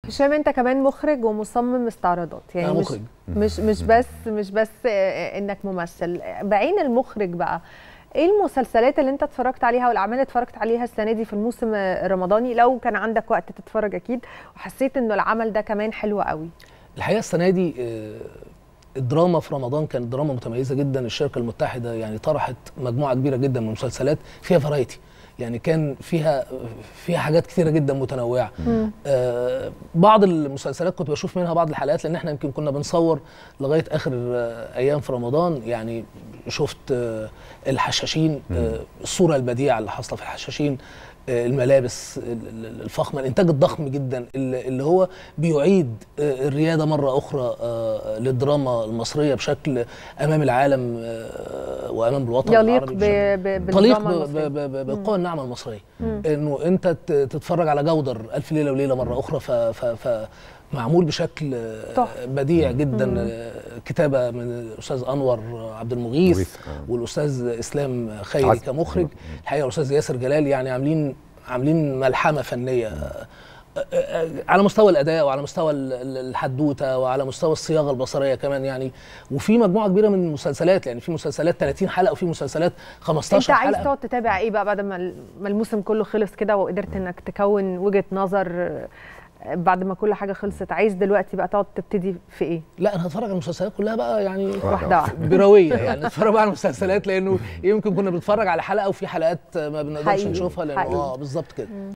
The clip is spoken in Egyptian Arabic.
هشام انت كمان مخرج ومصمم استعراضات يعني أنا مش مخرج. مش مش بس مش بس آه، انك ممثل بعين المخرج بقى ايه المسلسلات اللي انت اتفرجت عليها والاعمال اللي اتفرجت عليها السنه دي في الموسم الرمضاني لو كان عندك وقت تتفرج اكيد وحسيت انه العمل ده كمان حلو قوي الحقيقه السنه دي آه، الدراما في رمضان كانت دراما متميزه جدا الشركه المتحده يعني طرحت مجموعه كبيره جدا من المسلسلات فيها فرايتي يعني كان فيها فيها حاجات كثيره جدا متنوعه آه بعض المسلسلات كنت بشوف منها بعض الحلقات لان احنا يمكن كنا بنصور لغايه اخر آه ايام في رمضان يعني شفت آه الحشاشين آه الصوره البديعه اللي حاصله في الحشاشين آه، الملابس ال- ال- الفخمه الانتاج الضخم جدا اللي اللي هو بيعيد آه، الرياده مره اخرى آه، للدراما المصريه بشكل امام العالم آه، وامام الوطن يليق العربي ب- بشكل ب- تليق بالدراما ب- المصرية. ب- ب- بالقوى الناعمه المصريه انه انت ت- تتفرج على جودر الف ليله وليله مره اخرى ف, ف, ف معمول بشكل آه، تحفة. بديع جدا آه، كتابه من الاستاذ انور عبد المغيث مغيث، آه. والاستاذ اسلام خيري عز- كمخرج الحقيقه الاستاذ ياسر جلال يعني عاملين عاملين ملحمه فنيه آه، آه، آه، على مستوى الاداء وعلى مستوى ال- ال- الحدوته وعلى مستوى الصياغه البصريه كمان يعني وفي مجموعه كبيره من المسلسلات يعني في مسلسلات 30 حلقه وفي مسلسلات 15 انت عايز حلقه تقعد تتابع ايه بقى بعد ما ال- ما الموسم كله خلص كده وقدرت انك تكون وجهه نظر آه، بعد ما كل حاجه خلصت عايز دلوقتي بقى تقعد تبتدي في ايه لا انا هتفرج على المسلسلات كلها بقى يعني واحده واحده برويه يعني نتفرج بقى على المسلسلات لانه يمكن كنا بنتفرج على حلقه وفي حلقات ما بنقدرش حقيقي، نشوفها لانه حقيقي. اه بالظبط كده